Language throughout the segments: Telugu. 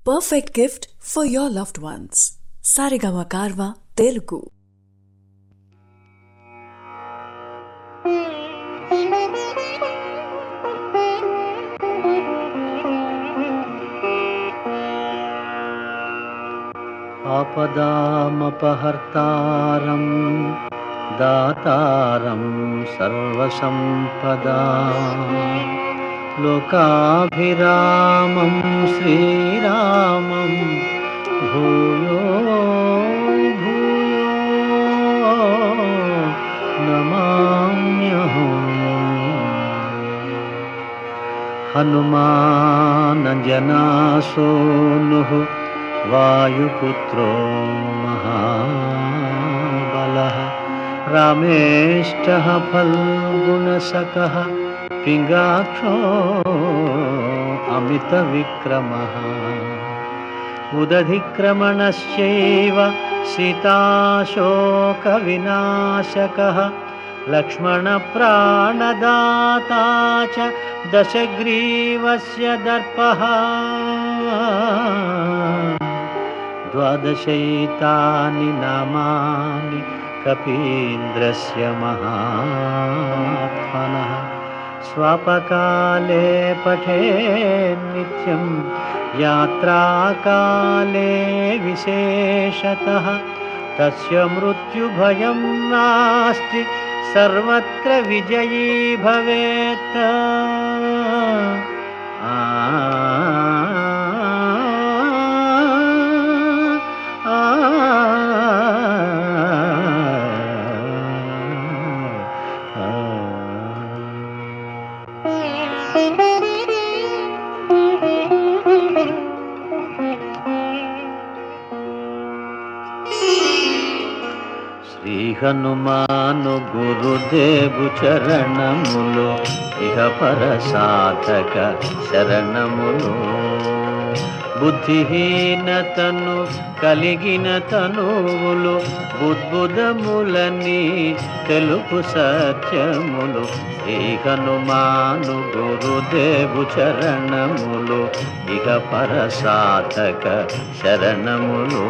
perfect gift for your loved ones. Sarigama Karva Telugu. आपदामपहर्तारं दातारं सर्वसम्पदा लोकाभिरामं श्रीरामं भूयो भूयो नमाम्यहम् हनुमानजनासूनुः वायुपुत्रो महाबलः रामेष्टः फल्गुणसखः पिङ्गाक्षो अमितविक्रमः उदधिक्रमणस्यैव सीताशोकविनाशकः लक्ष्मणप्राणदाता च दशग्रीवस्य दर्पः द्वादशैतानि नामानि कपीन्द्रस्य महात्मनः स्वापकाले पठे नित्यं यात्राकाले विशेषतः तस्य मृत्युभयं नास्ति सर्वत्र विजयी भवेत् आ శ్రీ హనుమాను గురుదేవు చరణములు ఇహ పర సాధక శరణములు బుద్ధిహీనతను కలిగిన తనువులు బుద్బుదములని తెలుపు సత్యములు శ్రీ హనుమాను గురుదేవు చరణములు ఇహ పర సాధక శరణములు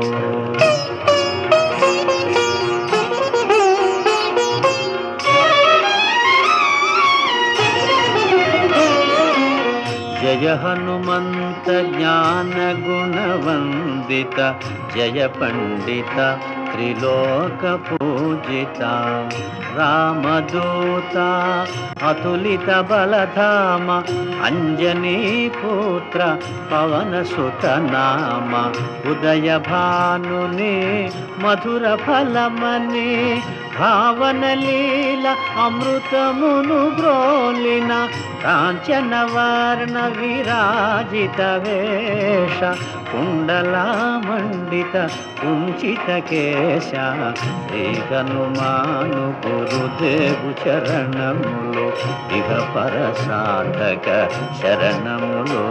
జయ హనుమంత జ్ఞాన గుణవందిత జయ పండిత త్రిలోక పూజిత రామదూత అతులిత బలధామ అంజనీ పుత్ర పవన సుత నామ ఉదయ భానుని మధుర ఫలమని భావన లీల అమృతమును బ్రోలిన కాంచన వర్ణ విరాజిత వేష కుండలామండిత కుంచిత కేశ శ్రీ హనుమాను గురుదేవు చరణములు ఇహ పర సాధక శరణములు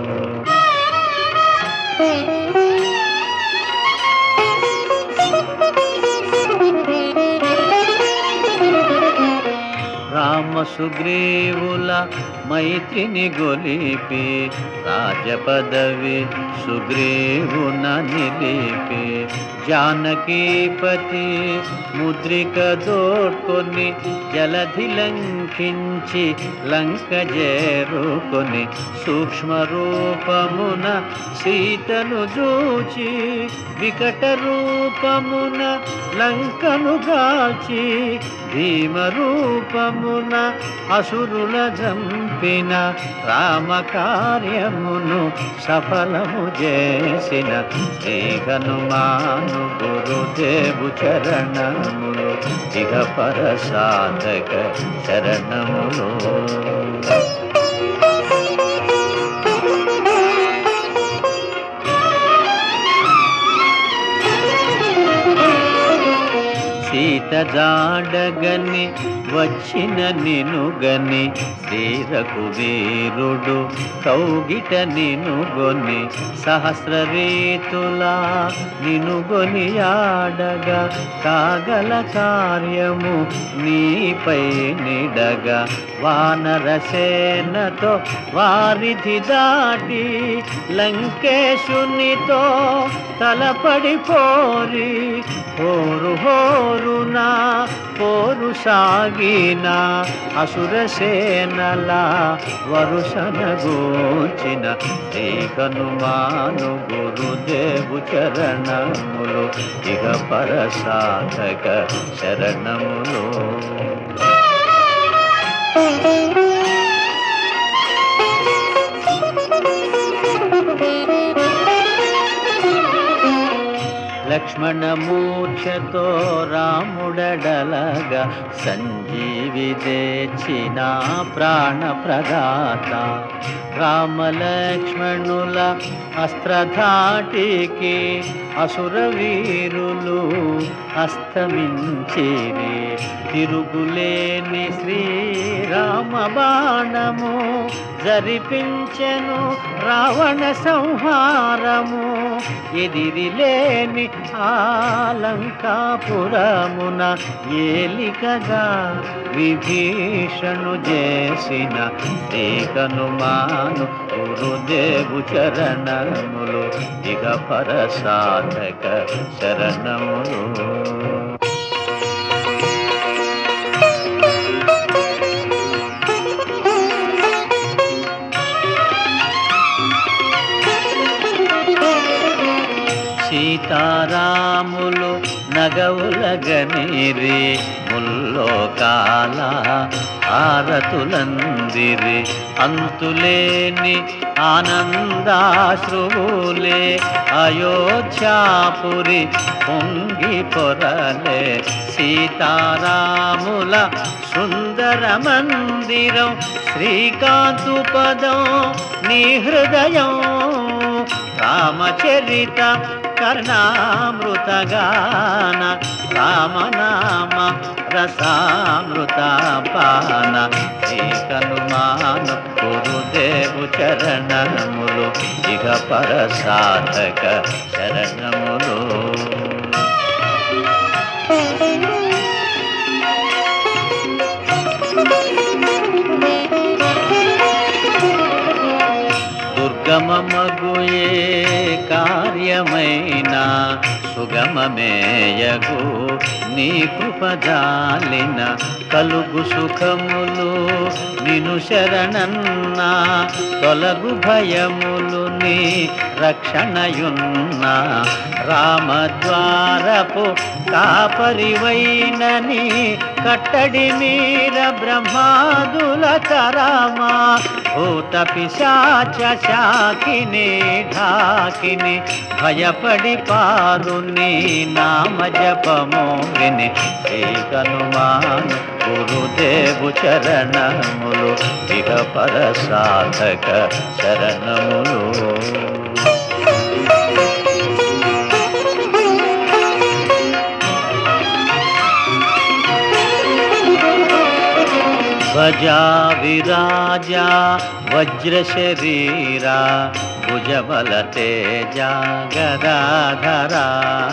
రామ సుగ్రీవుల మైత్రిని గొలిపి రాజపదవి సుగ్రీవున నిలిపి జానకీపతి ముద్రిక దోడ్కొని జలధి లంకించి లంక చేరుకొని సూక్ష్మ రూపమున సీతను చూచి వికట రూపమున లంకను గాల్చి భీమ రూపమున అసురుల జంపిన రామ కార్యమును సఫలము చేసిన శ్రీ హనుమాను గురుదేవు చరణములు ఇహ పర సాధక శరణములు సీత జాడగని వచ్చిన నినుగని వీరకు వీరుడు కౌగిట నినుగొని సహస్ర రీతులా నినుగొని ఆడగా కాగల కార్యము నీపై నిడగా వానరసేనతో వారిధి దాటి లంకేశునితో తలపడి పోరి హోరు హోరునా పోరు సాగిన అసురసేనల వరుసనగూచిన శ్రీ హనుమాను గురుదేవు చరణములు ఇక పరసాధక శరణములు లక్ష్మణమూర్ఛతో రాముడడలగా సంజీవి తెచ్చిన ప్రాణ ప్రదాత రామలక్ష్మణుల అస్త్రధాటికి అసుర వీరులు అస్తమించిరి తిరుగులేని శ్రీరామ బాణము జరిపించెను రావణ సంహారము ఎదిరిలేని ఆలంకాపురమున ఏలికగా విభీషణు చేసిన శ్రీ హనుమాను గురుదేవు చరణములు ఇక పరసాధక శరణములు సీతారాములు నగవులగనిరి ముల్లోకాల ఆరతులందిరి అంతులేని ఆనందాశ్రువులే అయోధ్యాపురి పొంగి పొరలే సీతారాముల సుందర మందిరం శ్రీకాంతు పదం నీ హృదయం రామచరిత కర్ణామృతగాన రామనామ రసామృత పాన శ్రీ హనుమాను గురుదేవు చరణములు ఇక పరసాధక శరణములు దుర్గమమగుయే కార్యమైన సుగమమేయగు నీ కృపజాలిన కలుగు సుఖములు నిను శరణన్నా తొలగు భయములు నీ రక్షణయున్న రామద్వారపు కాపరివైనని కట్టడి మీర బ్రహ్మాదుల తరామా భూత పిశాచ శాకిని ఢాకిని భయపడి పారు నీ నామ జపము విని శ్రీ హనుమాను గురుదేవు చరణములు ఇక పరసాధక శరణములు ధ్వజా విరాజా వజ్రశరీరా భుజబల తేజ గదాధరా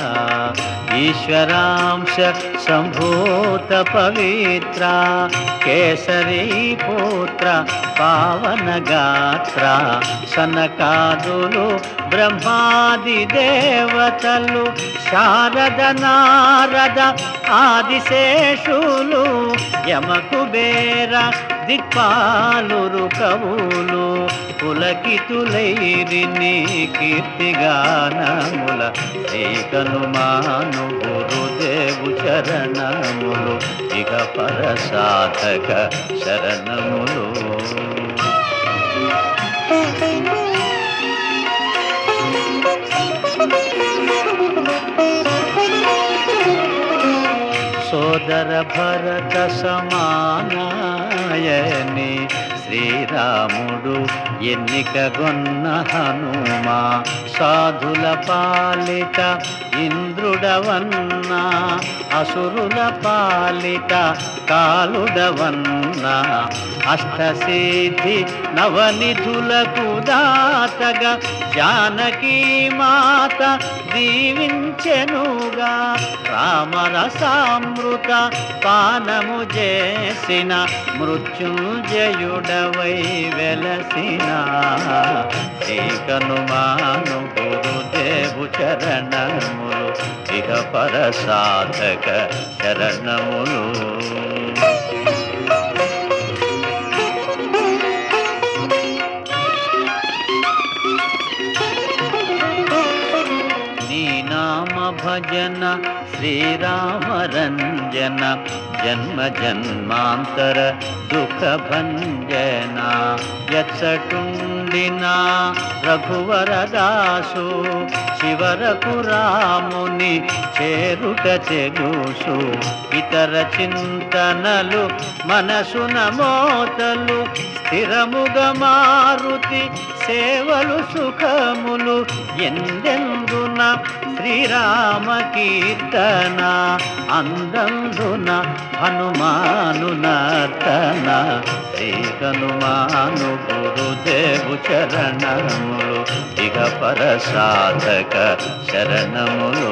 ఈశ్వరాంశ సంభూత పవిత్ర కేసరీ పుత్ర పావన గాత్ర సనకాదులు బ్రహ్మాది దేవతలు శారద నారద ఆదిశేషులు యమకుబేర దిక్పాలురు కవులు పులకితులైరి నీ కీర్తిగానముల ఏకనుమాను గురుదేవు చరణములు ఇక పరసాధక శరణములు సోదర భరత సమానాయని శ్రీరాముడు ఎన్నిక గొన్న హనుమా సాధుల పాలిట ఇంద్రుడవన్నా అసురుల పాలిట కాలుడవన్నా అష్టసిద్ధి నవనిధులకు దాతగా జానకీ మాత దీవించెనుగా రామరసామృత పానము చేసిన మృత్యుంజయుడవై వెలసిన శ్రీకనుమాను గురుదేవు చరణములు ఇహ పరసాధక శరణములు నీ నామ భజన శ్రీరామ రంజన జన్మ జన్మాంతర దుఃఖ భంజన ఎచ్చటుండినా రఘువరదాసు శివరకు రాముని చేరుట చెగుసు ఇతర చింతనలు మనసున మోతలు స్థిరముగా మారుతి సేవలు సుఖములు ఎందెందున శ్రీరామ కీర్తన అందందున హనుమాను నర్తన శ్రీ హనుమాను గురుదేవు చరణములు ఇక పరసాధక శరణములు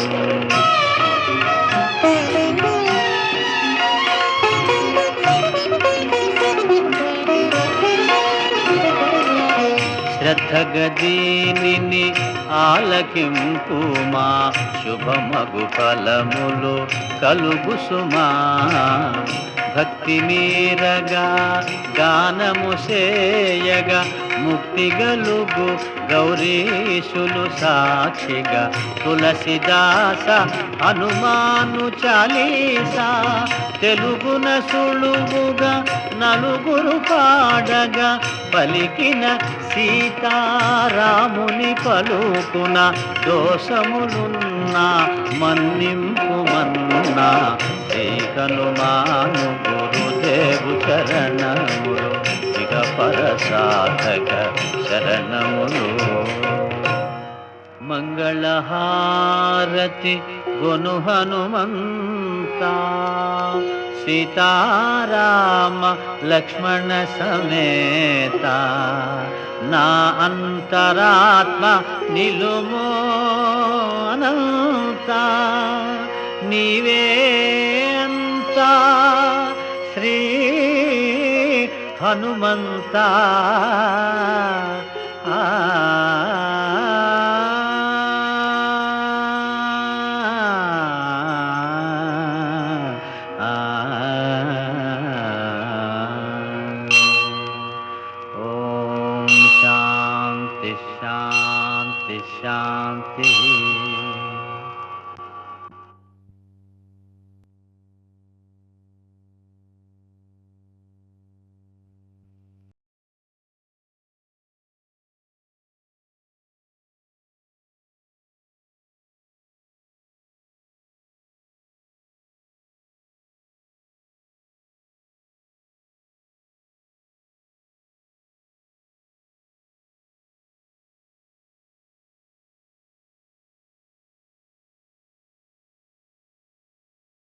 శ్రద్ధగదీనిని ఆలకింపు మా శుభమగు ఫలములు కలుగు సుమా భక్తి మీరగా గానము సేయగా ముక్తి గలుగు గౌరీశులు సాక్షిగా తులసిదాస హనుమాను చాలీసా తెలుగున సులువుగా నలుగురు పాడగా పలికిన సీతారాముని పలుకున దోషములున్నా మన్నింపు మన్నా శ్రీ హనుమాను గురుదేవు చరణములు ఇక పరసాధక శరణములు మంగళహారతి గొను హనుమంతా సీతారామ లక్ష్మణ సమేత నా అంతరాత్మ నిలుమో అనంత నీవే అంతా శ్రీ హనుమంత ఆ ఓం శాంతి శాంతి శాంతి